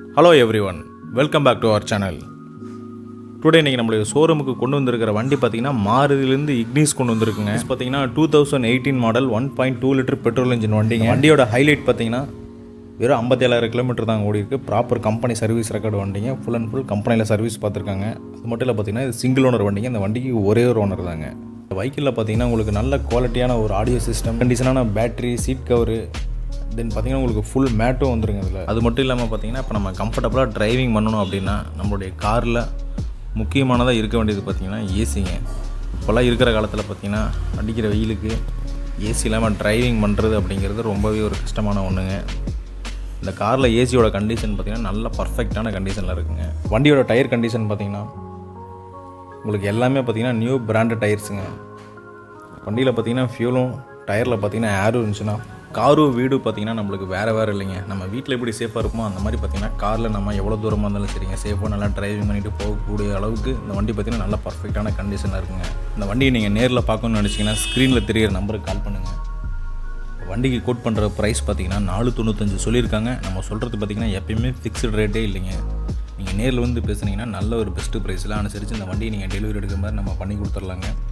hello everyone welcome back to our channel today இன்றைக்கி நம்மளுடைய ஷோரூமுக்கு கொண்டு வந்திருக்கிற வண்டி பார்த்தீங்கன்னா மாருதிலேருந்து இக்னிஸ் கொண்டு வந்திருக்குங்க இது பார்த்தீங்கன்னா two thousand eighteen model one point two litre petrol engine வண்டிங்க வண்டியோட ஹைலைட் பார்த்தீங்கன்னா வெறும் ஐம்பத்தேழாயிரம் கிலோமீட்டர் தான் ஓடி இருக்கு ப்ராப்பர் கம்பெனி சர்வீஸ் ரெக்கார்டு வண்டிங்க ஃபுல் அண்ட் ஃபுல் கம்பெனியில் சர்வீஸ் பார்த்துருக்காங்க அது மட்டும் இல்லை பார்த்தீங்கன்னா இது சிங்கிள் ஓனர் வண்டிங்க இந்த வண்டிக்கு ஒரே ஒரு ஓனர் தாங்க இந்த வெஹிக்கிளில் பார்த்தீங்கன்னா உங்களுக்கு நல்ல குவாலிட்டியான ஒரு ஆடியோ சிஸ்டம் கண்டிஷனான பேட்டரி சீட் கவரு தென் பார்த்தீங்கன்னா உங்களுக்கு ஃபுல் மேட்டும் வந்துருங்க இதில் அது மட்டும் இல்லாமல் பார்த்தீங்கன்னா இப்போ நம்ம கம்ஃபர்டபுளாக டிரைவிங் பண்ணணும் அப்படின்னா நம்மளுடைய காரில் முக்கியமானதாக இருக்க வேண்டியது பார்த்தீங்கன்னா ஏசிங்க இப்போல்லாம் இருக்கிற காலத்தில் பார்த்தீங்கன்னா அடிக்கிற வெயிலுக்கு ஏசி இல்லாமல் டிரைவிங் பண்ணுறது அப்படிங்கிறது ரொம்பவே ஒரு கஷ்டமான ஒன்றுங்க இந்த காரில் ஏசியோட கண்டிஷன் பார்த்தீங்கன்னா நல்ல பர்ஃபெக்டான கண்டிஷனில் இருக்குங்க வண்டியோட டயர் கண்டிஷன் பார்த்தீங்கன்னா உங்களுக்கு எல்லாமே பார்த்தீங்கன்னா நியூ பிராண்டட் டயர்ஸுங்க வண்டியில் பார்த்தீங்கன்னா ஃபியூலும் டயரில் பார்த்தீங்கன்னா ஏரும் இருந்துச்சுன்னா காரும் வீடு பார்த்தீங்கன்னா நம்மளுக்கு வேறு வேறு இல்லைங்க நம்ம வீட்டில் எப்படி சேஃபாக இருப்போமோ அந்த மாதிரி பார்த்தீங்கன்னா காரில் நம்ம எவ்வளோ தூரமாக இருந்தாலும் சரிங்க சேஃபாக நல்லா டிரைவிங் பண்ணிட்டு போகக்கூடிய அளவுக்கு இந்த வண்டி பார்த்தீங்கன்னா நல்ல பர்ஃபெக்டான கண்டிஷனில் இருக்குங்க இந்த வண்டியை நீங்கள் நேரில் பார்க்கணும்னு நினச்சிங்கன்னா ஸ்க்ரீனில் தெரியிற நம்பருக்கு கால் பண்ணுங்கள் வண்டிக்கு கோட் பண்ணுற ப்ரைஸ் பார்த்தீங்கன்னா நாலு தொண்ணூத்தஞ்சு சொல்லியிருக்காங்க நம்ம சொல்கிறது பார்த்தீங்கன்னா எப்பயுமே ஃபிக்ஸ்டு ரேட்டே இல்லைங்க நீங்கள் நேரில் வந்து பேசுனீங்கன்னா நல்ல ஒரு பெஸ்ட்டு ப்ரைஸில் அனுசரித்து இந்த வண்டியை நீங்கள் டெலிவரி எடுக்கிற மாதிரி நம்ம பண்ணி கொடுத்துர்லாங்க